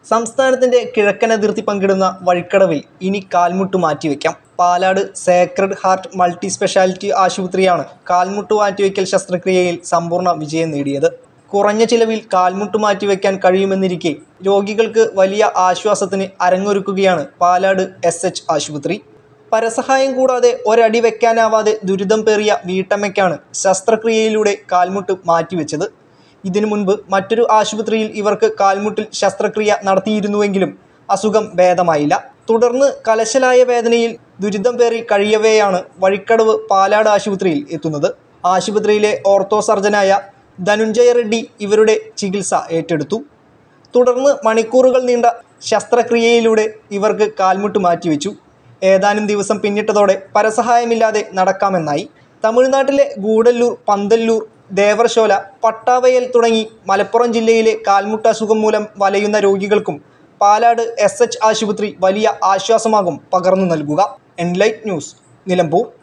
സംസ്ഥാനത്തിന്റെ കിഴക്കൻ അതിർത്തി പങ്കിടുന്ന വഴിക്കടവിൽ ഇനി കാൽമുട്ട് മാറ്റിവെക്കാം Palad Sacred Heart multi speciality ആശുപത്രിയാണ് കാൽമുട്ട് മാറ്റിവെക്കൽ ശസ്ത്രക്രിയയിൽ സമ്പൂർണ്ണ വിജയം നേടിയത് കുറഞ്ഞ ചിലവിൽ കാൽമുട്ട് മാറ്റിവെക്കാൻ കഴിയുമെന്നിരിക്കെ രോഗികൾക്ക് വലിയ ആശ്വാസത്തിന് അരങ്ങൊരുക്കുകയാണ് പാലാട് എസ് എച്ച് ആശുപത്രി പരസഹായം കൂടാതെ ഒരടി വെക്കാനാവാതെ ദുരിതം പേറിയ വീട്ടമ്മയ്ക്കാണ് ശസ്ത്രക്രിയയിലൂടെ കാൽമുട്ട് മാറ്റിവെച്ചത് ഇതിനു മുൻപ് മറ്റൊരു ആശുപത്രിയിൽ ഇവർക്ക് കാൽമുട്ടിൽ ശസ്ത്രക്രിയ നടത്തിയിരുന്നുവെങ്കിലും അസുഖം ഭേദമായില്ല തുടർന്ന് കലശലായ വേദനയിൽ ദുരിതം പേറി കഴിയവെയാണ് വഴിക്കടവ് പാലാട് ആശുപത്രിയിൽ എത്തുന്നത് ആശുപത്രിയിലെ ഓർത്തോ സർജനായ ധനുഞ്ജയ റെഡ്ഡി ഇവരുടെ ചികിത്സ ഏറ്റെടുത്തു തുടർന്ന് മണിക്കൂറുകൾ നീണ്ട ശസ്ത്രക്രിയയിലൂടെ ഇവർക്ക് കാൽമുട്ട് മാറ്റിവെച്ചു ഏതാനും ദിവസം പിന്നിട്ടതോടെ പരസഹായമില്ലാതെ നടക്കാമെന്നായി തമിഴ്നാട്ടിലെ ഗൂഡല്ലൂർ പന്തല്ലൂർ ദേവർശോല പട്ടാവയൽ തുടങ്ങി മലപ്പുറം ജില്ലയിലെ കാൽമുട്ട് അസുഖം മൂലം വലയുന്ന രോഗികൾക്കും പാലാട് എസ് എച്ച് ആശുപത്രി വലിയ ആശ്വാസമാകും പകർന്നു നൽകുക എൻലൈറ്റ് ന്യൂസ് നിലമ്പൂർ